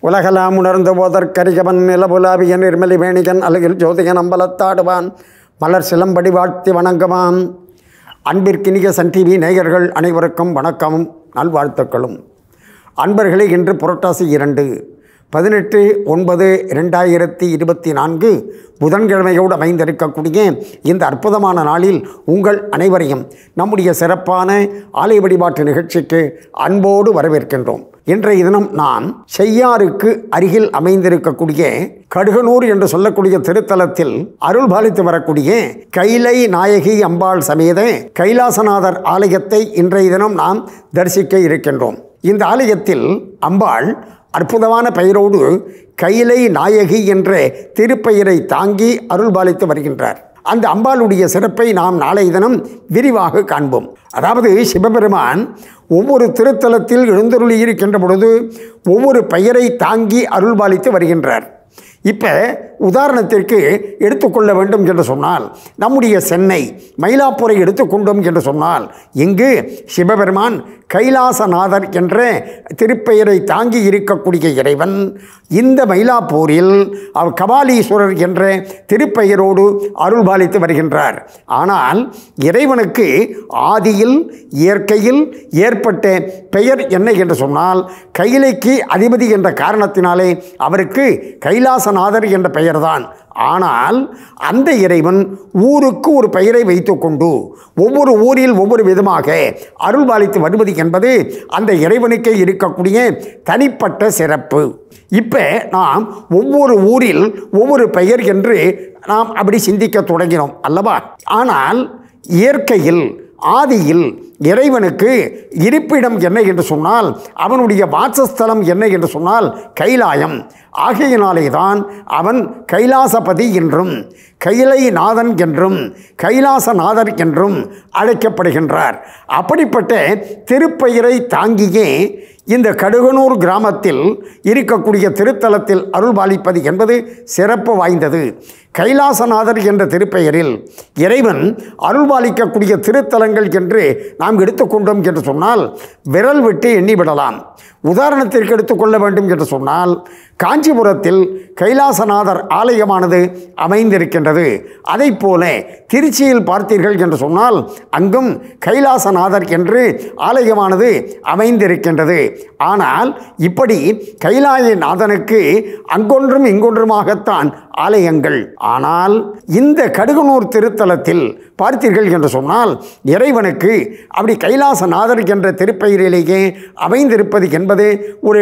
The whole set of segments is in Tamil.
உலகலாம் உணர்ந்த போதற்கரிகவன் நிலபுலாவிய நிர்மலி வேணிகன் அழகில் ஜோதிகன் அம்பலத்தாடுவான் மலர் சிலம்படி வாழ்த்தி வணங்குவான் அன்பிற்கினிய சன் டிவி நேயர்கள் அனைவருக்கும் வணக்கமும் நல்வாழ்த்துக்களும் அன்பர்களே இன்று புரட்டாசி இரண்டு பதினெட்டு ஒன்பது ரெண்டாயிரத்தி இருபத்தி நான்கு புதன்கிழமையோடு அமைந்திருக்கக்கூடிய இந்த அற்புதமான நாளில் உங்கள் அனைவரையும் நம்முடைய சிறப்பான ஆலய வழிபாட்டு நிகழ்ச்சிக்கு அன்போடு வரவேற்கின்றோம் இன்றைய தினம் நாம் செய்யாருக்கு அருகில் அமைந்திருக்கக்கூடிய கடுகனூர் என்று சொல்லக்கூடிய திருத்தலத்தில் அருள் பாலித்து வரக்கூடிய கைலை நாயகி அம்பாள் சமேத கைலாசநாதர் ஆலயத்தை இன்றைய தினம் நாம் தரிசிக்க இருக்கின்றோம் இந்த ஆலயத்தில் அம்பாள் அற்புதமான பெயரோடு கைலை நாயகி என்ற திருப்பெயரை தாங்கி அருள் பாலித்து வருகின்றார் அந்த அம்பாளுடைய சிறப்பை நாம் நாளைய தினம் விரிவாக காண்போம் அதாவது சிவபெருமான் ஒவ்வொரு திருத்தலத்தில் எழுந்தருளி இருக்கின்ற பொழுது ஒவ்வொரு பெயரை தாங்கி அருள் பாலித்து வருகின்றார் இப்போ உதாரணத்திற்கு எடுத்துக்கொள்ள வேண்டும் என்று சொன்னால் நம்முடைய சென்னை மயிலாப்பூரை எடுத்துக்கொண்டோம் என்று சொன்னால் இங்கு சிவபெருமான் கைலாசநாதர் என்ற திருப்பெயரை தாங்கி இருக்கக்கூடிய இறைவன் இந்த மயிலாப்பூரில் அவர் கபாலீஸ்வரர் என்ற திருப்பெயரோடு அருள்பாலித்து வருகின்றார் ஆனால் இறைவனுக்கு ஆதியில் இயற்கையில் ஏற்பட்ட பெயர் என்ன என்று சொன்னால் கைலைக்கு அதிபதி என்ற காரணத்தினாலே அவருக்கு கைலாசநாதர் என்ற பெயர்தான் ஆனால் அந்த இறைவன் ஊருக்கு ஒரு பெயரை வைத்துக்கொண்டு ஒவ்வொரு ஊரில் ஒவ்வொரு விதமாக அருள் பாலித்து வருவது என்பது அந்த இறைவனுக்கே இருக்கக்கூடிய தனிப்பட்ட சிறப்பு இப்போ நாம் ஒவ்வொரு ஊரில் ஒவ்வொரு பெயர் என்று நாம் அப்படி சிந்திக்க தொடங்கினோம் அல்லவா ஆனால் இயற்கையில் ஆதியில் இறைவனுக்கு இருப்பிடம் என்ன என்று சொன்னால் அவனுடைய வாசஸ்தலம் என்ன என்று சொன்னால் கைலாயம் ஆகையினாலே தான் அவன் கைலாசபதி என்றும் கைலைநாதன் என்றும் கைலாசநாதர் என்றும் அழைக்கப்படுகின்றார் அப்படிப்பட்ட திருப்பெயரை தாங்கியே இந்த கடுகனூர் கிராமத்தில் இருக்கக்கூடிய திருத்தலத்தில் அருள் பாலிப்பது என்பது சிறப்பு வாய்ந்தது கைலாசநாதர் என்ற திருப்பெயரில் இறைவன் அருள் பாலிக்கக்கூடிய திருத்தலங்கள் என்று நாம் எடுத்துக்கொண்டோம் என்று சொன்னால் விரல் விட்டு எண்ணிவிடலாம் உதாரணத்திற்கு எடுத்துக்கொள்ள வேண்டும் என்று சொன்னால் காஞ்சிபுரத்தில் கைலாசநாதர் ஆலயமானது அமைந்திருக்கின்றது அதை போல திருச்சியில் பார்த்தீர்கள் என்று சொன்னால் அங்கும் கைலாசநாதர் என்று ஆலயமானது அமைந்திருக்கின்றது ஆனால் இப்படி கைலாயநாதனுக்கு அங்கொன்றும் இங்கொன்றுமாகத்தான் ஆலயங்கள் ஆனால் இந்த கடுகனூர் திருத்தலத்தில் பார்த்தீர்கள் என்று சொன்னால் இறைவனுக்கு அப்படி கைலாசநாதர் என்ற திருப்பெயரிலேயே அமைந்திருப்பது என்பது ஒரு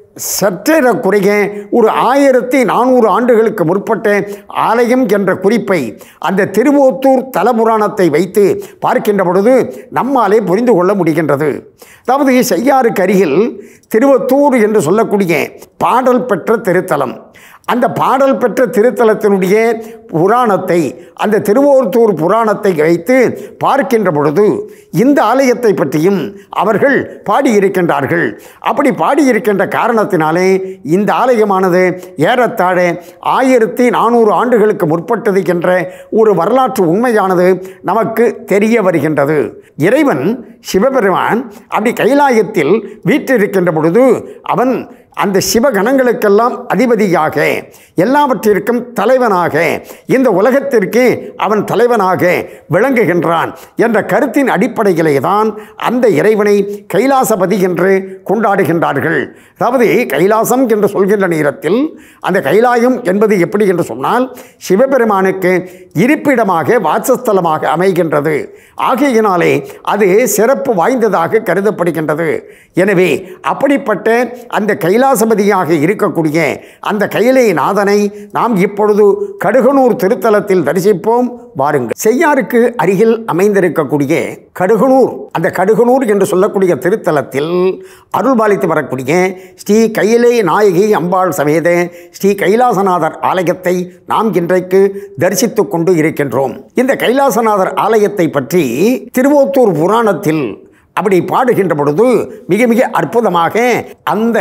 சற்றேற குறைய ஒரு ஆயிரத்தி நானூறு ஆண்டுகளுக்கு முற்பட்ட ஆலயம் என்ற குறிப்பை அந்த திருவோத்தூர் தலபுராணத்தை வைத்து பார்க்கின்ற பொழுது நம்மாலே புரிந்து கொள்ள முடிகின்றது அதாவது செய்யாருக்கு அருகில் திருவத்தூர் என்று சொல்லக்கூடிய பாடல் பெற்ற திருத்தலம் அந்த பாடல் பெற்ற திருத்தலத்தினுடைய புராணத்தை அந்த திருவோர்த்தூர் புராணத்தை வைத்து பார்க்கின்ற பொழுது இந்த ஆலயத்தை பற்றியும் அவர்கள் பாடியிருக்கின்றார்கள் அப்படி பாடியிருக்கின்ற காரணத்தினாலே இந்த ஆலயமானது ஏறத்தாழ ஆயிரத்தி நானூறு ஆண்டுகளுக்கு முற்பட்டது என்ற ஒரு வரலாற்று உண்மையானது நமக்கு தெரிய வருகின்றது இறைவன் சிவபெருமான் அப்படி கைலாயத்தில் வீற்றிருக்கின்ற பொழுது அவன் அந்த சிவகணங்களுக்கெல்லாம் அதிபதியாக எல்லாவற்றிற்கும் தலைவனாக இந்த உலகத்திற்கு அவன் தலைவனாக விளங்குகின்றான் என்ற கருத்தின் அடிப்படையிலே தான் அந்த இறைவனை கைலாசபதி என்று கொண்டாடுகின்றார்கள் அதாவது கைலாசம் என்று சொல்கின்ற நேரத்தில் அந்த கைலாயம் என்பது எப்படி என்று சொன்னால் சிவபெருமானுக்கு இருப்பிடமாக வாசஸ்தலமாக அமைகின்றது ஆகையினாலே அது சிறப்பு வாய்ந்ததாக கருதப்படுகின்றது எனவே அப்படிப்பட்ட அந்த கைலாசபதியாக இருக்கக்கூடிய அந்த கைலை நாதனை நாம் இப்பொழுது கடுகனூர் திருத்தலத்தில் தரிசிப்போம் வாருங்கள் செய்யாருக்கு அருகில் அமைந்திருக்கக்கூடிய கடுகனூர் அந்த கடுகனூர் என்று சொல்லக்கூடிய திருத்தலத்தில் அருள் பாலித்து வரக்கூடிய ஸ்ரீ கையிலை நாயகி அம்பாள் சமேத ஸ்ரீ கைலாசநாதர் ஆலயத்தை நாம் இன்றைக்கு தரிசித்துக் கொண்டு இருக்கின்றோம் இந்த கைலாசநாதர் ஆலயத்தை பற்றி திருவோத்தூர் புராணத்தில் அப்படி பாடுகின்ற பொழுது மிக மிக அற்புதமாக அந்த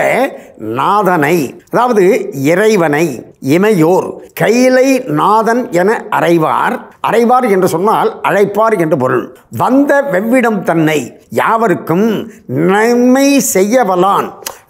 நாதனை அதாவது இறைவனை இமையோர் கைலை நாதன் என அறைவார் அறைவார் என்று சொன்னால் அழைப்பார் என்று பொருள் வந்த வெவ்விடம் தன்னை யாவருக்கும் நன்மை செய்யவலான்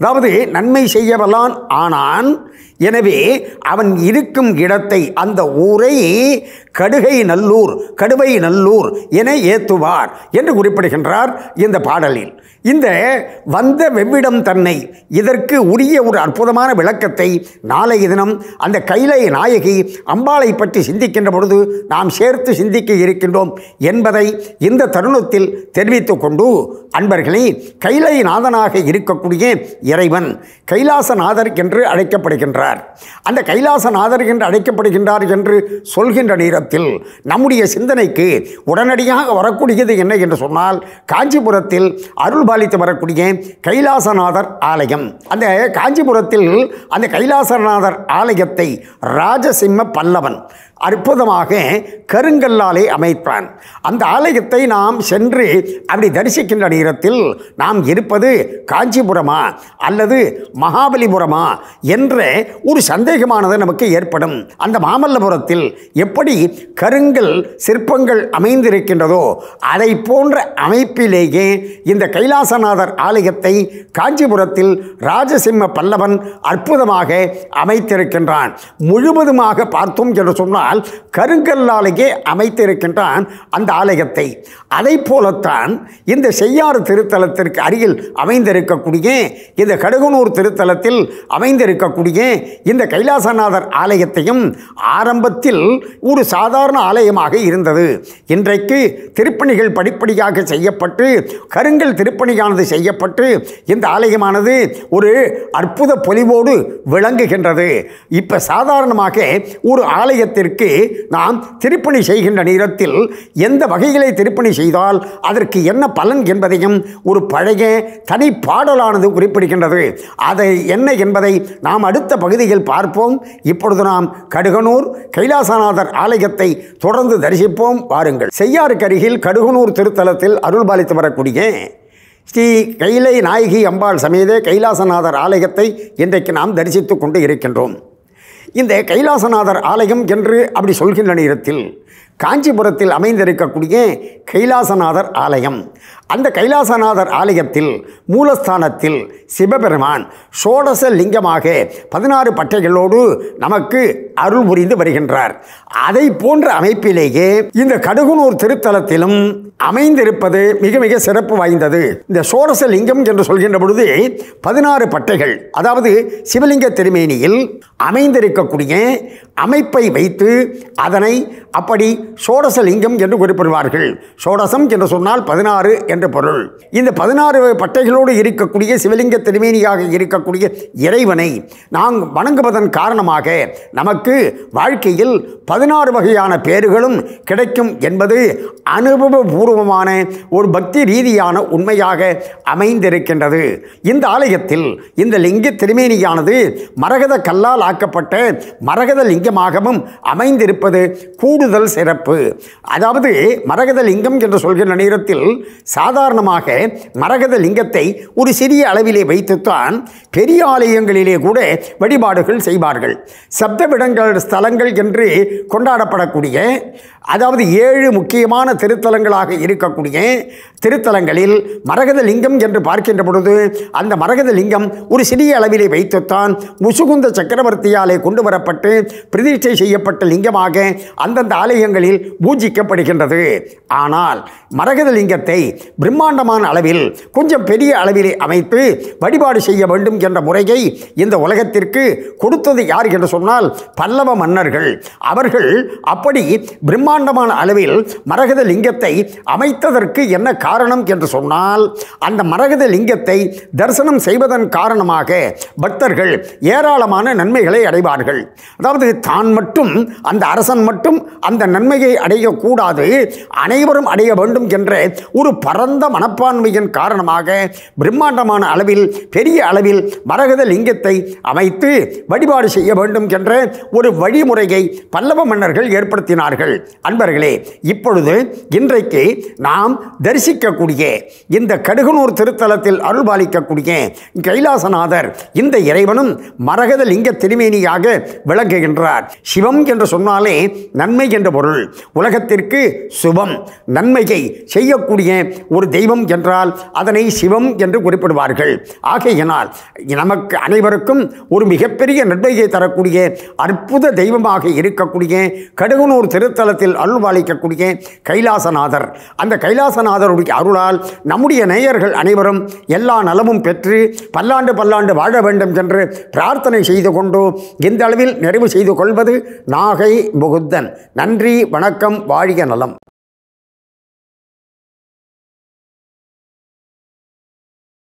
அதாவது நன்மை செய்யவலான் ஆனான் எனவே அவன் இருக்கும் இடத்தை அந்த ஊரை கடுகை நல்லூர் கடுவை நல்லூர் என ஏத்துவார் என்று குறிப்பிடுகின்றார் இந்த பாடலில் இந்த வந்த வெவ்விடம் தன்னை இதற்கு உரிய ஒரு அற்புதமான விளக்கத்தை நாளைய தினம் அந்த கைலை நாயகி அம்பாளை பற்றி சிந்திக்கின்ற பொழுது நாம் சேர்த்து சிந்திக்க இருக்கின்றோம் என்பதை இந்த தருணத்தில் தெரிவித்துக் கொண்டு அன்பர்களே கைலை நாதனாக இருக்கக்கூடிய இறைவன் கைலாசநாதர் என்று அழைக்கப்படுகின்றார் அந்த கைலாசநாதர் என்று அழைக்கப்படுகின்றார் என்று சொல்கின்ற நேரத்தில் நம்முடைய சிந்தனைக்கு உடனடியாக வரக்கூடியது என்ன என்று சொன்னால் காஞ்சிபுரத்தில் அருள் பாலித்து வரக்கூடிய கைலாசநாதர் ஆலயம் அந்த காஞ்சிபுரத்தில் அந்த கைலாசநாதர் ஆலயத்தை ராஜசிம்ம பல்லவன் அற்புதமாக கருங்கல்லாலே அமைத்தான் அந்த ஆலயத்தை நாம் சென்று அப்படி தரிசிக்கின்ற நேரத்தில் நாம் இருப்பது காஞ்சிபுரமா அல்லது மகாபலிபுரமா என்ற ஒரு சந்தேகமானது நமக்கு ஏற்படும் அந்த மாமல்லபுரத்தில் எப்படி கருங்கல் சிற்பங்கள் அமைந்திருக்கின்றதோ அதை போன்ற அமைப்பிலேயே இந்த கைலாசநாதர் ஆலயத்தை காஞ்சிபுரத்தில் ராஜசிம்ம பல்லவன் அற்புதமாக அமைத்திருக்கின்றான் முழுவதுமாக பார்த்தோம் என்று சொன்னால் கருங்கல்லாலேயே அமைத்திருக்கின்றான் அந்த ஆலயத்தை அதை போலத்தான் இந்த செய்யாறு திருத்தலத்திற்கு அருகில் அமைந்திருக்கக்கூடிய இந்த கடுகுனூர் திருத்தலத்தில் அமைந்திருக்கக்கூடிய இந்த கைலாசநாதர் ஆலயத்தையும் ஆரம்பத்தில் ஒரு சாதாரண ஆலயமாக இருந்தது இன்றைக்கு திருப்பணிகள் படிப்படியாக செய்யப்பட்டு கருங்கல் திருப்பணியானது செய்யப்பட்டு இந்த ஆலயமானது ஒரு அற்புத பொலிவோடு விளங்குகின்றது இப்போ சாதாரணமாக ஒரு ஆலயத்திற்கு நாம் திருப்பணி செய்கின்ற நேரத்தில் எந்த வகைகளை திருப்பணி செய்தால் அதற்கு என்ன பலன் என்பதையும் ஒரு பழைய தனி பாடலானது குறிப்பிடுகின்றது அதை என்ன என்பதை நாம் அடுத்த பகுதியில் பார்ப்போம் இப்பொழுது நாம் கடுகனூர் கைலாசநாதர் ஆலயத்தை தொடர்ந்து தரிசிப்போம் வாருங்கள் செய்யாருக்கு அருகில் கடுகனூர் திருத்தலத்தில் அருள் பாலித்து வரக்கூடிய ஸ்ரீ கைலை நாயகி அம்பாள் சமேத கைலாசநாதர் ஆலயத்தை இன்றைக்கு நாம் தரிசித்து கொண்டு இருக்கின்றோம் இந்த கைலாசநாதர் ஆலயம் என்று அப்படி சொல்கின்ற நேரத்தில் காஞ்சிபுரத்தில் அமைந்திருக்கக்கூடிய கைலாசநாதர் ஆலயம் அந்த கைலாசநாதர் ஆலயத்தில் மூலஸ்தானத்தில் சிவபெருமான் ஷோடச லிங்கமாக பதினாறு பட்டைகளோடு நமக்கு அருள் புரிந்து வருகின்றார் அதை போன்ற அமைப்பிலேயே இந்த கடுகுனூர் திருத்தலத்திலும் அமைந்திருப்பது மிக மிக சிறப்பு வாய்ந்தது இந்த சோடச லிங்கம் என்று சொல்கின்ற பொழுது பதினாறு பட்டைகள் அதாவது சிவலிங்க திருமேனியில் அமைந்திருக்கக்கூடிய அமைப்பை வைத்து அதனை அப்படி சோடச லிங்கம் என்று குறிப்பிடுவார்கள் சோடசம் என்று சொன்னால் பதினாறு என்ற பொருள் இந்த பதினாறு பட்டைகளோடு இருக்கக்கூடிய சிவலிங்க திருமேனியாக இருக்கக்கூடிய இறைவனை நாம் வணங்குவதன் காரணமாக நமக்கு வாழ்க்கையில் பதினாறு வகையான பேறுகளும் கிடைக்கும் என்பது அனுபவபூர்வமான ஒரு பக்தி ரீதியான உண்மையாக அமைந்திருக்கின்றது இந்த ஆலயத்தில் இந்த லிங்க திருமேனியானது மரகத கல்லால் ஆக்கப்பட்ட மரகத லிங்கமாகவும் அமைந்திருப்பது கூடுதல் சிறப்பு அதாவது மரகத லிங்கம் என்று சொல்கின்ற நேரத்தில் சாதாரணமாக மரகத லிங்கத்தை ஒரு சிறிய அளவிலே வைத்துத்தான் பெரிய ஆலயங்களிலே கூட வழிபாடுகள் செய்வார்கள் சப்தவிடங்கள் ஸ்தலங்கள் என்று கொண்டாடப்படக்கூடிய அதாவது ஏழு முக்கியமான திருத்தலங்களாக இருக்கக்கூடிய திருத்தலங்களில் மரகத லிங்கம் என்று பார்க்கின்ற பொழுது அந்த மரகத லிங்கம் ஒரு சிறிய அளவிலே வைத்துத்தான் முசுகுந்த சக்கரவர்த்தியாலே கொண்டு வரப்பட்டு பிரதிஷ்டை செய்யப்பட்ட லிங்கமாக அந்தந்த ஆலயங்களில் பூஜிக்கப்படுகின்றது ஆனால் மரகத லிங்கத்தை பிரம்மாண்டமான அளவில் கொஞ்சம் பெரிய அளவிலே அமைத்து வழிபாடு செய்ய வேண்டும் என்ற முறையை இந்த உலகத்திற்கு கொடுத்தது யார் என்று சொன்னால் பல்லவ மன்னர்கள் அவர்கள் அப்படி பிரம்மாண்டமான அளவில் மரகத லிங்கத்தை அமைத்ததற்கு என்ன காரணம் என்று சொன்னால் அந்த மரகத லிங்கத்தை தரிசனம் செய்வதன் காரணமாக பக்தர்கள் ஏராளமான நன்மைகளை அடைவார்கள் அதாவது தான் மட்டும் அந்த அரசன் மட்டும் அந்த நன்மையை அடையக்கூடாது அனைவரும் அடைய வேண்டும் என்ற ஒரு பரந்த மனப்பான்மையின் காரணமாக பிரம்மாண்டமான அளவில் பெரிய அளவில் மரகத லிங்கத்தை அமைத்து வழிபாடு செய்ய வேண்டும் என்ற ஒரு வழிமுறையை பல்லவ மன்னர்கள் ஏற்படுத்தினார்கள் அன்பர்களே இப்பொழுது இன்றைக்கு நாம் தரிசிக்கக்கூடிய இந்த கடுகுனூர் திருத்தலத்தில் அருள்பாலிக்கக்கூடிய கைலாசநாதர் இந்த இறைவனும் மரகத லிங்க திருமேனியாக விளங்குகின்றார் சிவம் என்று சொன்னாலே நன்மை என்ற பொருள் உலகத்திற்கு சுபம் நன்மையை செய்யக்கூடிய ஒரு தெய்வம் என்றால் அதனை சிவம் என்று குறிப்பிடுவார்கள் ஆகையினால் நமக்கு அனைவருக்கும் ஒரு மிகப்பெரிய நன்மையை தரக்கூடிய அற்புத தெய்வமாக இருக்கக்கூடிய கடுகுனூர் திருத்தலத்தில் அருள்வாளிக்கக்கூடிய கைலாசநாதர் அந்த கைலாசநாதருடைய அருளால் நம்முடைய நேயர்கள் அனைவரும் எல்லா நலமும் பெற்று பல்லாண்டு பல்லாண்டு வாழ வேண்டும் என்று பிரார்த்தனை செய்து கொண்டு இந்த அளவில் நிறைவு செய்து கொள்வது நாகை முகுந்தன் நன்றி வணக்கம் வாழிய நலம்